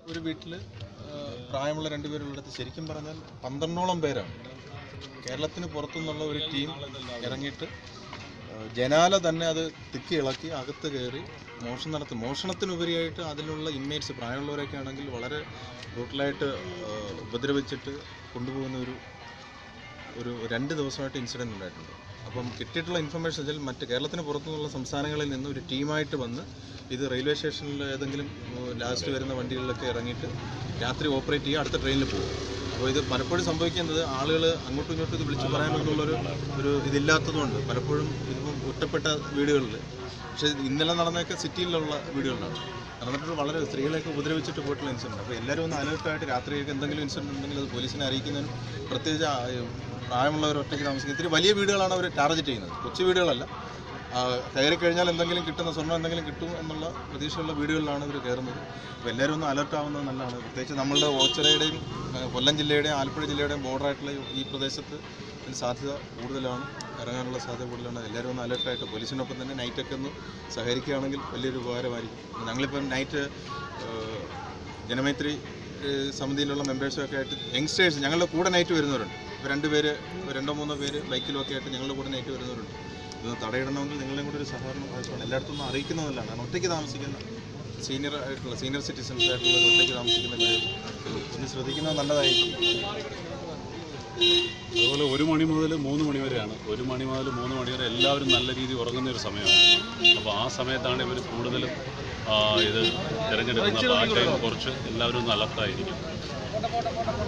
ഒരു വീട്ടിൽ പ്രായമുള്ള രണ്ടുപേരുള്ളിടത്ത് ശരിക്കും പറഞ്ഞാൽ പന്ത്രണ്ടോളം പേരാണ് കേരളത്തിന് പുറത്തുനിന്നുള്ള ഒരു ടീം ഇറങ്ങിയിട്ട് ആ, ജനാല തന്നെ അത് തിക്കി ഇളക്കി അകത്ത് കയറി മോഷണം നടത്തി മോഷണത്തിനുപരിയായിട്ട് അതിലുള്ള ഇൻമേറ്റ്സ് പ്രായമുള്ളവരൊക്കെ ആണെങ്കിൽ വളരെ ബ്രൂട്ടലായിട്ട് ആ, ഉപദ്രവിച്ചിട്ട് കൊണ്ടുപോകുന്ന ഒരു ഒരു രണ്ട് ദിവസമായിട്ട് ഇൻസിഡൻറ്റ് ഉണ്ടായിട്ടുണ്ട് അപ്പം കിട്ടിയിട്ടുള്ള ഇൻഫർമേഷൻ വെച്ചാൽ മറ്റ് കേരളത്തിന് പുറത്തുനിന്നുള്ള സംസ്ഥാനങ്ങളിൽ നിന്ന് ഒരു ടീമായിട്ട് വന്ന് ഇത് റെയിൽവേ സ്റ്റേഷനിൽ ഏതെങ്കിലും ലാസ്റ്റ് വരുന്ന വണ്ടികളിലൊക്കെ ഇറങ്ങിയിട്ട് രാത്രി ഓപ്പറേറ്റ് ചെയ്യുക അടുത്ത ട്രെയിനിൽ പോകും അപ്പോൾ ഇത് പലപ്പോഴും സംഭവിക്കുന്നത് ആളുകൾ അങ്ങോട്ടും ഇങ്ങോട്ടും ഇത് വിളിച്ചു പറയാനൊന്നുള്ളൊരു ഒരു ഇതില്ലാത്തതുകൊണ്ട് പലപ്പോഴും ഇതിപ്പം ഒറ്റപ്പെട്ട വീടുകളിൽ പക്ഷേ ഇന്നലെ നടന്നതൊക്കെ സിറ്റിയിലുള്ള വീടുകളിലാണ് നടന്നിട്ട് വളരെ സ്ത്രീകളെയൊക്കെ ഉപദ്രവിച്ചിട്ട് പോയിട്ടുള്ള ഇൻസിഡൻറ്റ് അപ്പോൾ എല്ലാവരും ഒന്ന് അലേർട്ടായിട്ട് രാത്രിയൊക്കെ എന്തെങ്കിലും ഇൻസിഡൻറ്റ് ഉണ്ടെങ്കിൽ അത് പോലീസിനെ അറിയിക്കുന്നതിനും പ്രത്യേകിച്ച് ആ, ഏ, പ്രായമുള്ളവർ ഒറ്റയ്ക്ക് താമസിക്കുന്നത് ഇത്തിരി വലിയ വീടുകളാണ് അവർ ടാർഗറ്റ് ചെയ്യുന്നത് കൊച്ചു വീടുകളല്ല ആ, കയറി കഴിഞ്ഞാൽ എന്തെങ്കിലും കിട്ടുന്ന സ്വർണ്ണം എന്തെങ്കിലും കിട്ടും എന്നുള്ള പ്രതീക്ഷയുള്ള വീടുകളിലാണ് ഇവർ കയറുന്നത് അപ്പോൾ എല്ലാവരും ഒന്ന് അലർട്ട് ആവുന്നത് നല്ലതാണ് പ്രത്യേകിച്ച് നമ്മളുടെ ഓച്ചിറയുടെയും ആ, കൊല്ലം ജില്ലയുടെയും ആലപ്പുഴ ജില്ലയുടെയും ബോർഡറായിട്ടുള്ള ഈ പ്രദേശത്ത് ഇതിന് സാധ്യത കൂടുതലാണ് ഇറങ്ങാനുള്ള സാധ്യത കൂടുതലാണ് എല്ലാവരും ഒന്ന് അലർട്ടായിട്ട് പോലീസിനൊപ്പം തന്നെ നൈറ്റൊക്കെ ഒന്ന് സഹകരിക്കുകയാണെങ്കിൽ വലിയൊരു ഉപകാരമായിരിക്കും ഞങ്ങളിപ്പം നൈറ്റ് ജനമൈത്രി ഏഹ് സമിതിയിലുള്ള മെമ്പേഴ്സൊക്കെ ആയിട്ട് യങ്സ്റ്റേഴ്സ് ഞങ്ങളുടെ കൂടെ നൈറ്റ് വരുന്നവരുണ്ട് ഇപ്പോൾ രണ്ട് പേര് രണ്ടോ മൂന്നോ പേര് ബൈക്കിലും ഒക്കെ ആയിട്ട് ഞങ്ങളുടെ കൂടെ നൈറ്റ് വരുന്നവരുണ്ട് ഇത് തടയിടണമെങ്കിൽ നിങ്ങളെയും കൂടെ ഒരു സഹകരണം ആവശ്യമാണ് എല്ലായിടത്തും ഒന്നും അറിയിക്കുന്നതല്ലാണ് കാരണം ഒറ്റയ്ക്ക് താമസിക്കുന്ന സീനിയർ ആയിട്ടുള്ള സീനിയർ സിറ്റിസൺസ് ആയിട്ടുള്ള ഒറ്റയ്ക്ക് താമസിക്കുന്ന പേര് ഒന്ന് ശ്രദ്ധിക്കുന്നത് നല്ലതായിരിക്കും അതുപോലെ ഒരു മണി മുതൽ മൂന്ന് മണി വരെയാണ് ഒരു മണി മുതൽ മൂന്ന് മണി വരെ എല്ലാവരും നല്ല രീതിയിൽ ഉറങ്ങുന്ന ഒരു സമയമാണ് അപ്പോൾ ആ സമയത്താണ് ഇവർ കൂടുതലും ആ, ഇത് തിരഞ്ഞെടുക്കുന്നത് അപ്പോൾ ആ ടൈം കുറച്ച് എല്ലാവരും ഒന്ന് അലർട്ടായിരിക്കും